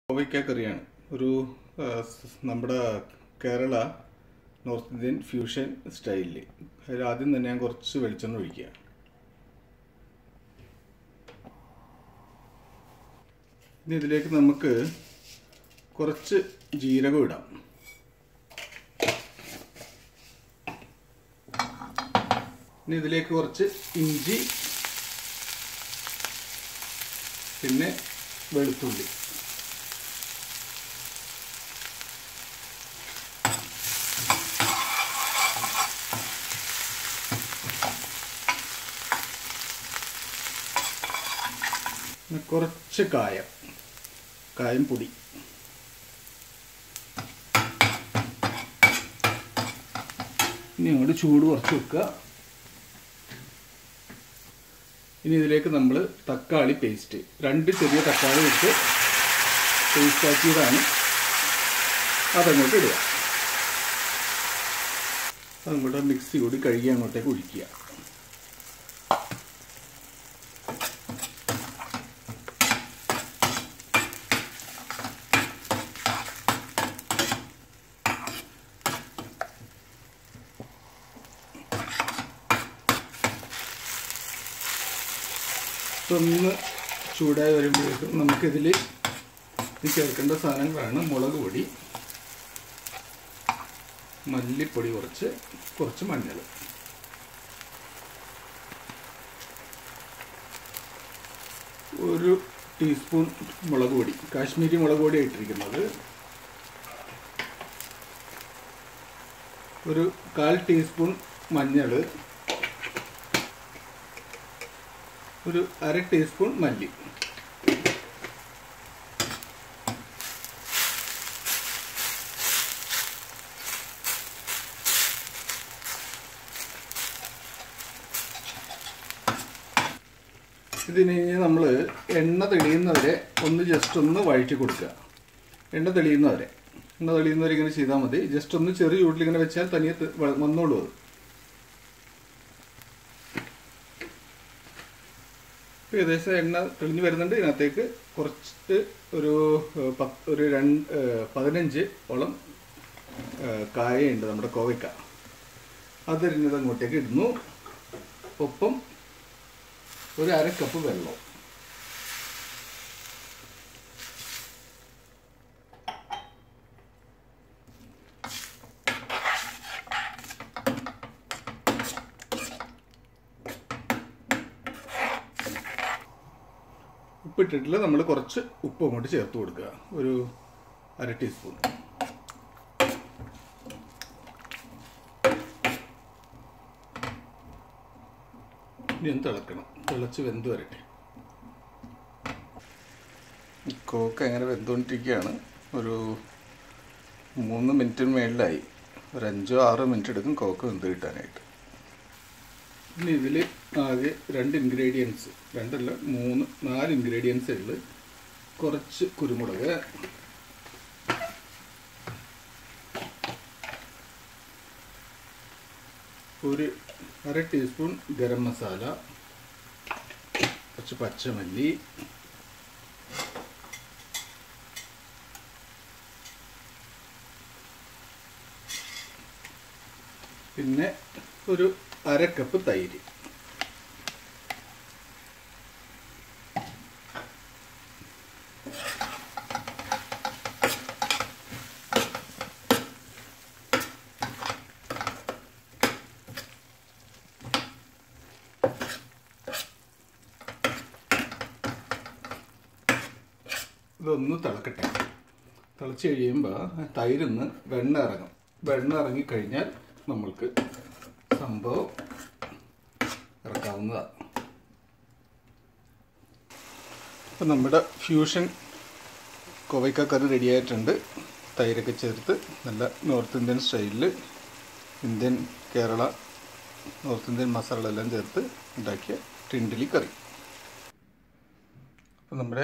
കോവയ്ക്ക കറിയാണ് ഒരു ആ, സ് നമ്മുടെ കേരള നോർത്ത് ഇന്ത്യൻ ഫ്യൂഷൻ സ്റ്റൈലിൽ അതിൽ ആദ്യം തന്നെ ഞാൻ കുറച്ച് വെളിച്ചെണ്ണ ഒഴിക്കുക ഇനി ഇതിലേക്ക് നമുക്ക് കുറച്ച് ജീരകം ഇടാം ഇനി ഇതിലേക്ക് കുറച്ച് ഇഞ്ചി പിന്നെ വെളുത്തുള്ളി പിന്നെ കുറച്ച് കായം കായം പൊടി ഇനി അങ്ങോട്ട് ചൂട് കുറച്ച് വെക്കുക ഇനി ഇതിലേക്ക് നമ്മൾ തക്കാളി പേസ്റ്റ് രണ്ട് ചെറിയ തക്കാളി ഇട്ട് പേസ്റ്റ് ആക്കിയതാണ് അതങ്ങോട്ട് ഇടുക അതങ്ങോട്ട് മിക്സി കൂടി കഴുകി അങ്ങോട്ടേക്ക് ഒഴിക്കുക ഒന്ന് ചൂടായി വരുമ്പോഴേക്കും നമുക്കിതിൽ ഇത് ചേർക്കേണ്ട സാധനങ്ങളാണ് മുളക് പൊടി മല്ലിപ്പൊടി കുറച്ച് കുറച്ച് മഞ്ഞൾ ഒരു ടീസ്പൂൺ മുളക് പൊടി കാശ്മീരി മുളക് പൊടി ഇട്ടിരിക്കുന്നത് ഒരു കാൽ ടീസ്പൂൺ മഞ്ഞൾ ഒരു അര ടീസ്പൂൺ മല്ലി ഇതിന് നമ്മൾ എണ്ണ തെളിയുന്നവരെ ഒന്ന് ജസ്റ്റ് ഒന്ന് വഴറ്റി കൊടുക്കുക എണ്ണ തെളിയുന്നവരെ എണ്ണ തെളിയുന്നവരെ ഇങ്ങനെ ചെയ്താൽ മതി ജസ്റ്റ് ഒന്ന് ചെറിയ ചൂട്ടിൽ ഇങ്ങനെ വെച്ചാൽ തനിയെ ത- വ- വന്നോളൂ അത് ഇപ്പൊ ഏകദേശം എണ്ണ തെളിഞ്ഞു വരുന്നുണ്ട് ഇതിനകത്തേക്ക് കുറച്ച് ഒരു ഏഹ്, പത്ത് ഒരു രണ്ട് ഏഹ്, പതിനഞ്ച് ഓളം ഏഹ്, കായയുണ്ട് നമ്മുടെ കോവയ്ക്ക അതരിഞ്ഞത് അങ്ങോട്ടേക്ക് ഇടുന്നു ഒപ്പം ഒരു അര കപ്പ് വെള്ളം ഉപ്പിട്ടിട്ടില്ല നമ്മൾ കുറച്ച് ഉപ്പ് അങ്ങോട്ട് ചേർത്ത് കൊടുക്കുക ഒരു അര ടീസ്പൂൺ ഇനി ഒന്ന് തിളക്കണം തിളച്ച് വെന്ത് വരട്ടെ കോക്ക് അങ്ങനെ വെന്തുകൊണ്ടിരിക്കുകയാണ് ഒരു മൂന്ന് മിനിറ്റിന് മേളിലായി ഒരു അഞ്ചോ ആറോ മിനിറ്റ് എടുക്കും കോക്ക് വെന്ത് കിട്ടാനായിട്ട് ഇനി ഇതിൽ ആകെ രണ്ട് ഇൻഗ്രീഡിയൻസ് രണ്ടല്ല മൂന്ന് നാല് ഇൻഗ്രീഡിയൻസ് ഉള്ളു കുറച്ച് കുരുമുളക് ഒരു അര ടീസ്പൂൺ ഗരം മസാല കുറച്ച് പച്ചമല്ലി പിന്നെ ഒരു അര കപ്പ് തൈര് ഇതൊന്ന് തിളക്കട്ടെ തിളച്ച് കഴിയുമ്പോൾ തൈരിന്ന് വെണ്ണ ഇറങ്ങും വെണ്ണ ഇറങ്ങിക്കഴിഞ്ഞാൽ നമ്മൾക്ക് സംഭവം ഇറക്കാവുന്നതാണ് അപ്പം നമ്മുടെ ഫ്യൂഷൻ കോവയ്ക്ക കറി റെഡി ആയിട്ടുണ്ട് തൈരൊക്കെ ചേർത്ത് നല്ല നോർത്ത് ഇന്ത്യൻ സ്റ്റൈലിൽ ഇന്ത്യൻ കേരള നോർത്ത് ഇന്ത്യൻ മസാലകളെല്ലാം ചേർത്ത് ഉണ്ടാക്കിയ ടിൻഡിലി കറി അപ്പം നമ്മുടെ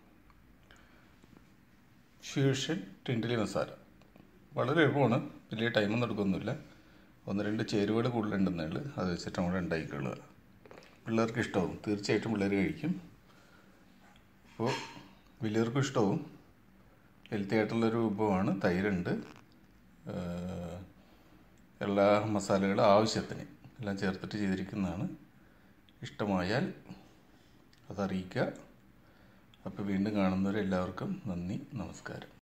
ഫ്യൂഷൻ ടിൻഡിലി മസാല വളരെ എളുപ്പമാണ് വലിയ ടൈമൊന്നും എടുക്കൊന്നുമില്ല ഒന്ന് രണ്ട് ചേരുവകൾ കൂടുതലുണ്ടെന്നേ ഉള്ളൂ അത് വെച്ചിട്ട് നമ്മൾ ഉണ്ടാക്കിക്കൊള്ളുക പിള്ളേർക്ക് ഇഷ്ടമാവും തീർച്ചയായിട്ടും പിള്ളേർ കഴിക്കും അപ്പോൾ വലിയവർക്കും ഇഷ്ടമാവും ഹെൽത്തി ആയിട്ടുള്ളൊരു വിഭവമാണ് തൈരുണ്ട് ഏഹ്, എല്ലാ മസാലകളും ആവശ്യത്തിന് എല്ലാം ചേർത്തിട്ട് ചെയ്തിരിക്കുന്നതാണ് ഇഷ്ടമായാൽ അതറിയിക്കുക അപ്പോൾ വീണ്ടും കാണുന്നവരെല്ലാവർക്കും നന്ദി നമസ്കാരം